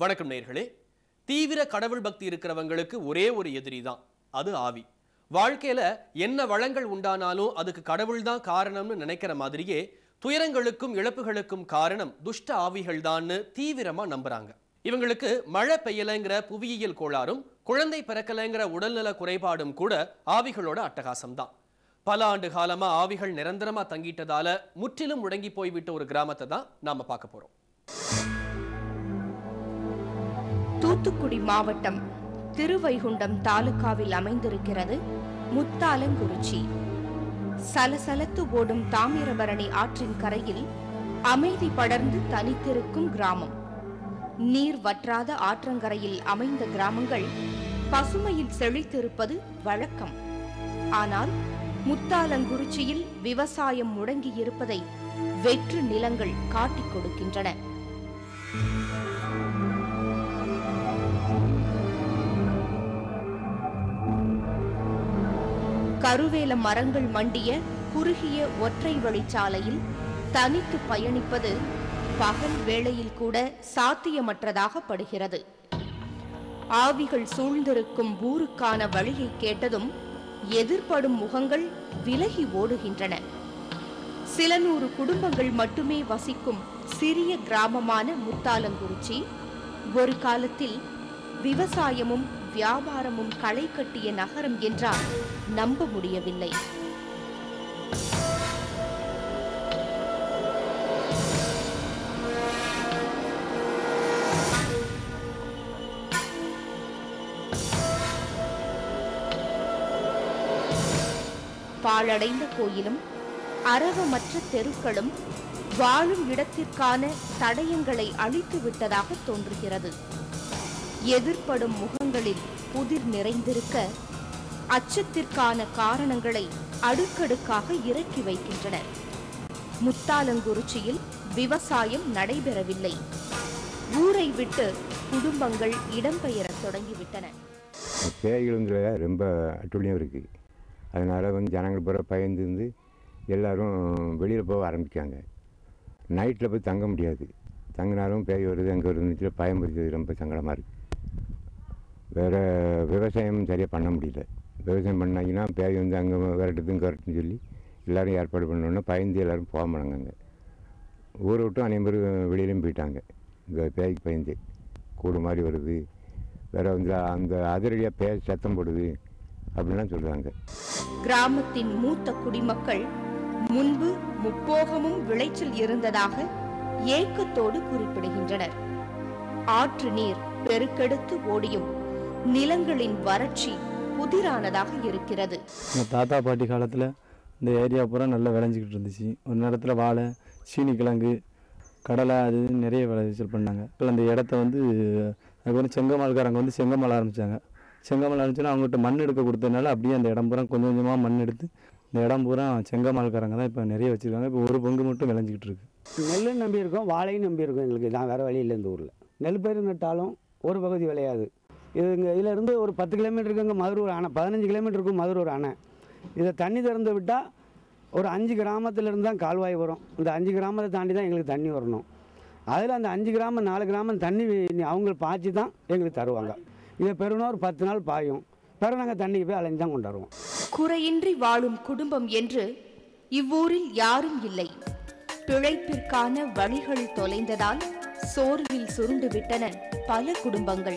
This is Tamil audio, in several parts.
வணக்கம் நேர்களே தீவிர கடவுள் பக்தி இருக்கிறவங்களுக்கு ஒரே ஒரு எதிரி தான் அது ஆவி வாழ்க்கையில என்ன வளங்கள் உண்டானாலும் அதுக்கு கடவுள் தான் காரணம்னு நினைக்கிற மாதிரியே துயரங்களுக்கும் இழப்புகளுக்கும் காரணம் துஷ்ட ஆவிகள் தான்னு தீவிரமா நம்புறாங்க இவங்களுக்கு மழை பெய்யலைங்கிற புவியியல் கோளாறும் குழந்தை பிறக்கலைங்கிற உடல்நல குறைபாடும் கூட ஆவிகளோட அட்டகாசம் தான் பல ஆண்டு காலமா ஆவிகள் நிரந்தரமா தங்கிட்டதால முற்றிலும் முடங்கி போய்விட்ட ஒரு கிராமத்தை தான் நாம பார்க்க போறோம் தூத்துக்குடி மாவட்டம் திருவைகுண்டம் தாலுகாவில் அமைந்திருக்கிறது முத்தாலங்குறிச்சி சலசலத்து ஓடும் தாமிரபரணி ஆற்றின் கரையில் அமைதி படர்ந்து தனித்திருக்கும் கிராமம் நீர் வற்றாத ஆற்றங்கரையில் அமைந்த கிராமங்கள் பசுமையில் செழித்திருப்பது வழக்கம் ஆனால் முத்தாலங்குறிச்சியில் விவசாயம் முடங்கியிருப்பதை வெற்று நிலங்கள் காட்டிக் கொடுக்கின்றன கருவேல மரங்கள் மண்டிய குறுகிய ஒற்றை வழிச்சாலையில் தனித்து பயணிப்பது பகல் வேளையில் கூட சாத்தியமற்றதாக படுகிறது ஆவிகள் சூழ்ந்திருக்கும் ஊருக்கான வழியை கேட்டதும் எதிர்ப்படும் முகங்கள் விலகி ஓடுகின்றன சில நூறு குடும்பங்கள் மட்டுமே வசிக்கும் சிறிய கிராமமான முத்தாலங்குறிச்சி ஒரு காலத்தில் விவசாயமும் வியாபாரமும் களை கட்டிய நகரம் என்றால் நம்ப முடியவில்லை பாழடைந்த கோயிலும் அரவமற்ற தெருக்களும் வாழும் இடத்திற்கான தடயங்களை அழித்து விட்டதாக தோன்றுகிறது எதிர்ப்படும் முகங்களில் புதிர் நிறைந்திருக்க அச்சத்திற்கான காரணங்களை அடுக்கடுக்காக இறக்கி வைக்கின்றனர் முத்தாலங்குறிச்சியில் விவசாயம் நடைபெறவில்லை ஊரை விட்டு குடும்பங்கள் இடம்பெயரத் தொடங்கிவிட்டன பேய்களுங்கிற ரொம்ப அட்டுழியம் இருக்குது அதனால் வந்து ஜனங்கள் பூரா பயந்து இருந்து எல்லோரும் வெளியில் போக ஆரம்பிக்காங்க நைட்டில் போய் தங்க முடியாது தங்கினாலும் பேய் வருது அங்கே வருதுன்னு பயம் வருது ரொம்ப சங்கடமாக இருக்குது வேறு விவசாயம் சரியாக பண்ண முடியல விவசாயம் பண்ணாங்கன்னா பேய் வந்து அங்கே விரட்டுது இங்கே விரட்டுன்னு சொல்லி எல்லோரும் ஏற்பாடு பண்ணோன்னா பயந்து எல்லோரும் போக மாட்டாங்க அங்கே ஊரை விட்டும் அனைவரும் பேர் வெளியிலையும் போயிட்டாங்க இந்த பேய்க்கு பயந்து கூடு மாதிரி வருது வேறு வந்து அந்த அதிரடியாக பேய் சத்தம் போடுது அப்படின்லாம் சொல்லுவாங்க கிராமத்தின் மூத்த குடிமக்கள் முன்பு முப்போகமும் விளைச்சல் இருந்ததாக ஏக்கத்தோடு குறிப்பிடுகின்றனர் ஆற்று நீர் பெருக்கெடுத்து ஓடியும் நிலங்களின் வறட்சி புதிரானதாக இருக்கிறது எங்கள் தாத்தா பாட்டி காலத்தில் இந்த ஏரியா பூரா நல்லா விளைஞ்சிக்கிட்டு இருந்துச்சு ஒரு நேரத்தில் வாழை சீனி கிழங்கு கடலை அது இதுன்னு நிறைய விளைச்சல் பண்ணாங்க இப்போ அந்த இடத்த வந்து அதுக்கப்புறம் செங்கமல்காரங்க வந்து செங்கமல் ஆரம்பித்தாங்க செங்கமல் ஆரம்பிச்சோன்னா அவங்ககிட்ட மண் எடுக்க கொடுத்ததுனால அப்படியே அந்த இடம் பூரா கொஞ்சம் கொஞ்சமாக மண் எடுத்து இந்த இடம் பூரா செங்கமல்காரங்க தான் இப்போ நிறைய வச்சுருக்காங்க இப்போ ஒரு பங்கு மட்டும் விளைஞ்சிக்கிட்டு இருக்கு நெல்லும் நம்பி இருக்கோம் வாழையும் நம்பி இருக்கோம் எங்களுக்கு நான் வேறு வழி இல்லை இந்த ஊரில் நெல் பயிர் நட்டாலும் ஒரு பகுதி விளையாது இது இங்கே இதில் இருந்து ஒரு பத்து கிலோமீட்டருக்கு இங்கே மதுரூர் அணை பதினஞ்சு கிலோமீட்டருக்கு மதுரூர் அணை இதை தண்ணி திறந்து விட்டால் ஒரு அஞ்சு கிராமத்துலேருந்து தான் கால்வாய் வரும் இந்த அஞ்சு கிராமத்தை தாண்டி தான் எங்களுக்கு தண்ணி வரணும் அதில் அந்த அஞ்சு கிராமம் நாலு கிராமம் தண்ணி வி- அவங்க பாய்ச்சி தான் எங்களுக்கு தருவாங்க இதை பெறுனா ஒரு பத்து நாள் பாயும் பிறகு நாங்கள் தண்ணிக்கு போய் அலைஞ்சு தான் கொண்டு வருவோம் குறையின்றி வாழும் குடும்பம் என்று இவ்வூரில் யாரும் இல்லை பிழைப்பிற்கான வழிகள் தொலைந்ததால் சோர்வில் சுருண்டு விட்டன பல குடும்பங்கள்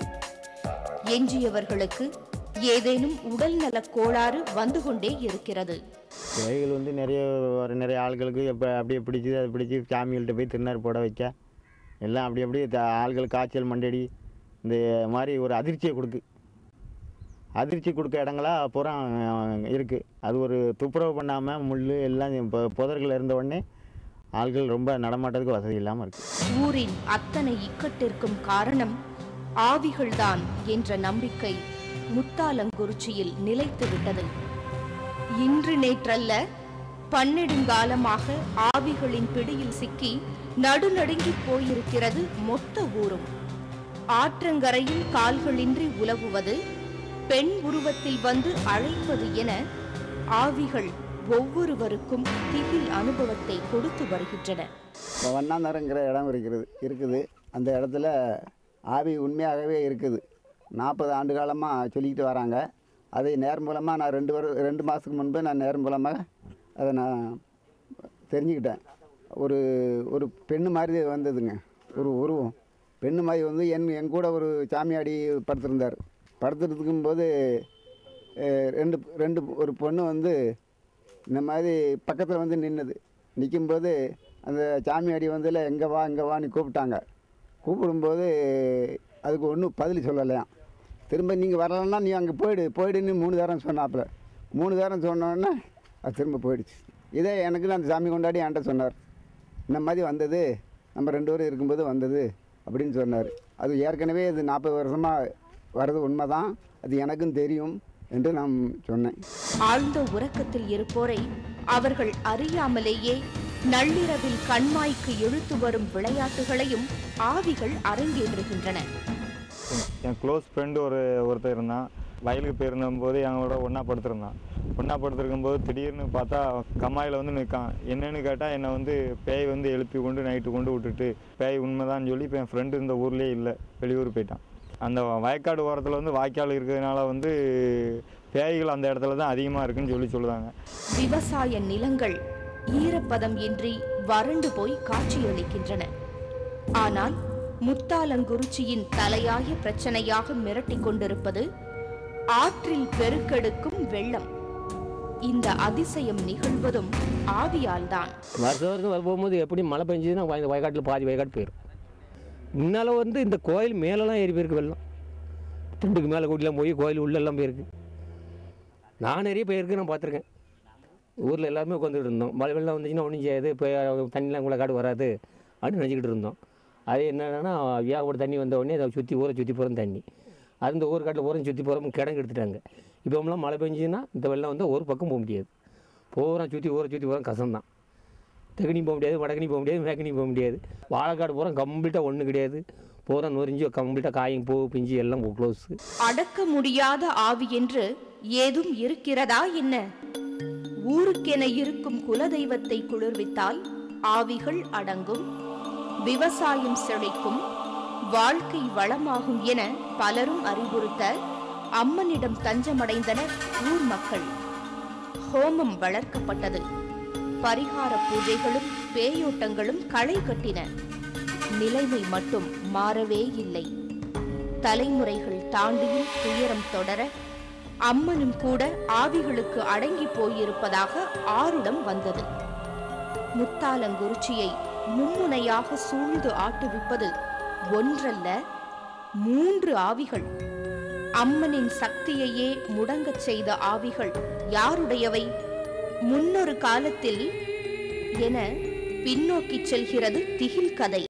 எஞ்சியவர்களுக்கு ஏதேனும் உடல்நலக் கோளாறு வந்து கொண்டே இருக்கிறது பேய்கள் வந்து நிறைய ஒரு நிறைய ஆட்களுக்கு இப்போ அப்படியே பிடிச்சி அதை பிடிச்சி சாமிகள்கிட்ட போய் திருநர் போட வைக்க எல்லாம் அப்படி அப்படியே த- ஆள்கள் காய்ச்சல் மண்டடி இந்த மாதிரி ஒரு அதிர்ச்சியை கொடுக்கு அதிர்ச்சி கொடுக்க இடங்களா பூரா இருக்குது அது ஒரு துப்புரவு பண்ணாமல் முள் எல்லாம் இப்போ புதர்கள் இருந்த உடனே ஆள்கள் ரொம்ப நடமாட்டத்துக்கு வசதி இல்லாமல் இருக்குது ஊரின் அத்தனை இக்கட்டிற்கும் காரணம் ஆவிகள்தான் என்ற நம்பிக்கை முத்தாலங்குறிச்சியில் நிலைத்து விட்டது இன்று நேற்றல்ல பன்னெடுங்காலமாக ஆவிகளின் பிடியில் சிக்கி நடுநடுங்கி போயிருக்கிறது மொத்த ஊரும் ஆற்றங்கரையில் கால்களின்றி உலவுவது பெண் உருவத்தில் வந்து அழைப்பது என ஆவிகள் ஒவ்வொருவருக்கும் திகில் அனுபவத்தை கொடுத்து வருகின்றன இப்போ வண்ணாந்தரங்கிற இடம் இருக்கிறது இருக்குது அந்த இடத்துல ஆவி உண்மையாகவே இருக்குது நாற்பது ஆண்டு காலமாக சொல்லிக்கிட்டு வராங்க அதை நேரம் மூலமாக நான் ரெண்டு வரு ரெண்டு மாதத்துக்கு முன்பு நான் நேரம் மூலமாக அதை நான் தெரிஞ்சுக்கிட்டேன் ஒரு ஒரு பெண்ணு மாதிரி வந்ததுங்க ஒரு உருவம் பெண்ணு மாதிரி வந்து என் என் கூட ஒரு சாமியாடி படுத்திருந்தார் படுத்துருக்கும்போது அஹ், ரெண்டு ரெண்டு ஒரு பொண்ணு வந்து இந்த மாதிரி பக்கத்தில் வந்து நின்றுது நிற்கும்போது அந்த சாமியாடி வந்துல எங்கே வா இங்கே வான்னு கூப்பிட்டாங்க கூப்பிடும்போது அதுக்கு ஒன்றும் பதில் சொல்லலையாம் திரும்ப நீங்கள் வரலன்னா நீ அங்கே போயிடு போயிடுன்னு மூணு தரம் சொன்னாப்புல மூணு தரம் சொன்னோடனே அது திரும்ப போயிடுச்சு இதே எனக்கு அந்த சாமி கொண்டாடி என்கிட்ட சொன்னார் இந்த மாதிரி வந்தது நம்ம ரெண்டு பேரும் இருக்கும்போது வந்தது அப்படின்னு சொன்னார் அது ஏற்கனவே இது நாற்பது வருஷமாக வர்றது உண்மை தான் அது எனக்கும் தெரியும் என்று நான் சொன்னேன் ஆழ்ந்த உறக்கத்தில் இருப்போரை அவர்கள் அறியாமலேயே நள்ளிரவில் கண்மாய்க்கு இழுத்து வரும் விளையாட்டுகளையும் ஆவிகள் அரங்கேற்றுகின்றன என் க்ளோஸ் ஃப்ரெண்டு ஒரு ஒருத்தர் இருந்தான் வயலுக்கு போயிருந்தபோது எங்களோட ஒன்றா படுத்திருந்தான் ஒன்றா படுத்திருக்கும்போது திடீர்னு பார்த்தா கம்மாயில் வந்து நிற்கான் என்னன்னு கேட்டால் என்னை வந்து பேய் வந்து எழுப்பி கொண்டு நைட்டு கொண்டு விட்டுட்டு பேய் உண்மைதான்னு சொல்லி இப்போ என் ஃப்ரெண்டு இந்த ஊர்லேயே இல்லை வெளியூர் போயிட்டான் அந்த வயக்காடு ஓரத்தில் வந்து வாய்க்கால் இருக்கிறதுனால வந்து பேய்கள் அந்த இடத்துல தான் அதிகமாக இருக்குன்னு சொல்லி சொல்லுவாங்க விவசாய நிலங்கள் ஈரப்பதம் இன்றி வறண்டு போய் காட்சியளிக்கின்றன ஆனால் முத்தாலங்குறிச்சியின் தலையாய பிரச்சனையாக மிரட்டிக் கொண்டிருப்பது ஆற்றில் பெருக்கெடுக்கும் வெள்ளம் இந்த அதிசயம் நிகழ்வதும் ஆவியால்தான் வருஷம் வருஷம் போகும்போது எப்படி மழை பெஞ்சதுன்னா வய- வயக்காட்டில் பாதி வயக்காட்டு போயிடும் முன்னால் வந்து இந்த கோயில் மேலெல்லாம் ஏறி போயிருக்கு வெள்ளம் துண்டுக்கு மேலே கூட்டிலாம் போய் கோயில் உள்ளெல்லாம் போயிருக்கு நான் நிறைய போயிருக்கு நான் பார்த்துருக்கேன் ஊரில் எல்லாருமே உட்காந்துட்டு இருந்தோம் மழை வெள்ளம் வந்துச்சுன்னா ஒன்றும் செய்யாது இப்போ தண்ணிலாம் கூட காடு வராது அப்படின்னு நினச்சிக்கிட்டு இருந்தோம் அது என்னன்னா ஏகப்பட்ட தண்ணி வந்த உடனே அதை சுற்றி ஊரை சுற்றி போகிற தண்ணி அது இந்த ஊர் காட்டில் ஊரம் சுற்றி போகிறோம் கிடங்கு எடுத்துட்டாங்க இப்போ நம்மளாம் மழை பெஞ்சுன்னா இந்த வெள்ளம் வந்து ஒரு பக்கம் போக முடியாது பூரா சுற்றி ஊரை சுற்றி போகிறோம் கசம்தான் தெகனி போக முடியாது வடகனி போக முடியாது மேக்கனி போக முடியாது வாழைக்காடு பூரா கம்ப்ளீட்டாக ஒன்றும் கிடையாது பூரா நொறிஞ்சு கம்ப்ளீட்டாக காயும் பூ பிஞ்சு எல்லாம் க்ளோஸ் அடக்க முடியாத ஆவி என்று ஏதும் இருக்கிறதா என்ன ஊருக்கென இருக்கும் குலதெய்வத்தை குளிர்வித்தால் ஆவிகள் அடங்கும் விவசாயம் செழிக்கும் வாழ்க்கை வளமாகும் என பலரும் அறிவுறுத்த அம்மனிடம் தஞ்சமடைந்தனர் ஊர் மக்கள் ஹோமம் வளர்க்கப்பட்டது பரிகார பூஜைகளும் பேயோட்டங்களும் களை கட்டின நிலைமை மட்டும் மாறவே இல்லை தலைமுறைகள் தாண்டியும் துயரம் தொடர அம்மனும் கூட ஆவிகளுக்கு அடங்கி போயிருப்பதாக ஆருடம் வந்தது முத்தாலங்குறிச்சியை மும்முனையாக சூழ்ந்து ஆட்டுவிப்பது ஒன்றல்ல மூன்று ஆவிகள் அம்மனின் சக்தியையே முடங்கச் செய்த ஆவிகள் யாருடையவை முன்னொரு காலத்தில் என பின்னோக்கிச் செல்கிறது திகில் கதை